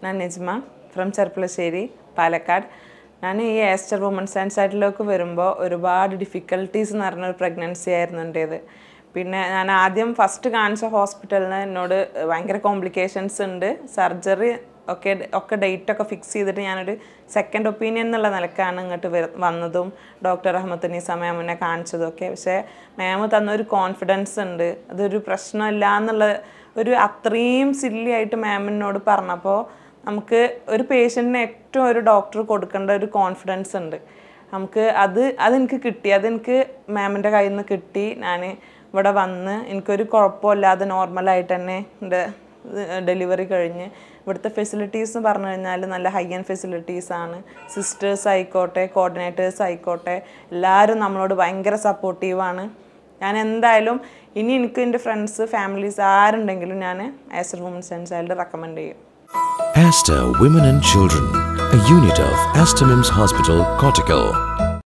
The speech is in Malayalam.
ഞാൻ നിജ്മ ഫ്രം ചെർപ്പളശ്ശേരി പാലക്കാട് ഞാൻ ഈ ഏസ്റ്റർ വുമൻസ് ആൻഡ് സൈഡിലേക്ക് വരുമ്പോൾ ഒരുപാട് ഡിഫിക്കൽട്ടീസ് എന്ന് പറഞ്ഞൊരു പ്രഗ്നൻസി ആയിരുന്നു എൻ്റേത് പിന്നെ ഞാൻ ആദ്യം ഫസ്റ്റ് കാണിച്ച ഹോസ്പിറ്റലിൽ നിന്ന് എന്നോട് ഭയങ്കര കോംപ്ലിക്കേഷൻസ് ഉണ്ട് സർജറി ഒക്കെ ഒക്കെ ഡേറ്റ് ഒക്കെ ഫിക്സ് ചെയ്തിട്ട് ഞാനൊരു സെക്കൻഡ് ഒപ്പീനിയൻ എന്നുള്ള നിലക്കാണ് ഇങ്ങോട്ട് വര- വന്നതും ഡോക്ടർ അഹമ്മദ് സമയം മുന്നേ കാണിച്ചതും ഒക്കെ പക്ഷേ മാം തന്നൊരു കോൺഫിഡൻസ് ഉണ്ട് അതൊരു പ്രശ്നമില്ല എന്നുള്ള ഒരു അത്രയും സില്ലി ആയിട്ട് മാമിനോട് പറഞ്ഞപ്പോൾ നമുക്ക് ഒരു പേഷ്യൻറ്റിന് ഏറ്റവും ഒരു ഡോക്ടർ കൊടുക്കേണ്ട ഒരു കോൺഫിഡൻസ് ഉണ്ട് നമുക്ക് അത് അതെനിക്ക് കിട്ടി അതെനിക്ക് മാമിൻ്റെ കയ്യിൽ നിന്ന് കിട്ടി ഞാൻ ഇവിടെ വന്ന് എനിക്കൊരു കുഴപ്പമില്ലാതെ നോർമലായിട്ട് തന്നെ എൻ്റെ ഡെലിവറി കഴിഞ്ഞ് ഇവിടുത്തെ ഫെസിലിറ്റീസ് എന്ന് പറഞ്ഞു കഴിഞ്ഞാൽ നല്ല ഹൈ എൻഡ് ഫെസിലിറ്റീസ് ആണ് സിസ്റ്റേഴ്സ് ആയിക്കോട്ടെ കോർഡിനേറ്റേഴ്സ് ആയിക്കോട്ടെ എല്ലാവരും നമ്മളോട് ഭയങ്കര സപ്പോർട്ടീവാണ് ഞാൻ എന്തായാലും ഇനി എനിക്ക് എൻ്റെ ഫ്രണ്ട്സ് ഫാമിലീസ് ആരുണ്ടെങ്കിലും ഞാൻ Aster women's and child recommend ചെയ്യും Aster Women and Children, a unit of Aster MIMS Hospital, Kottakkal.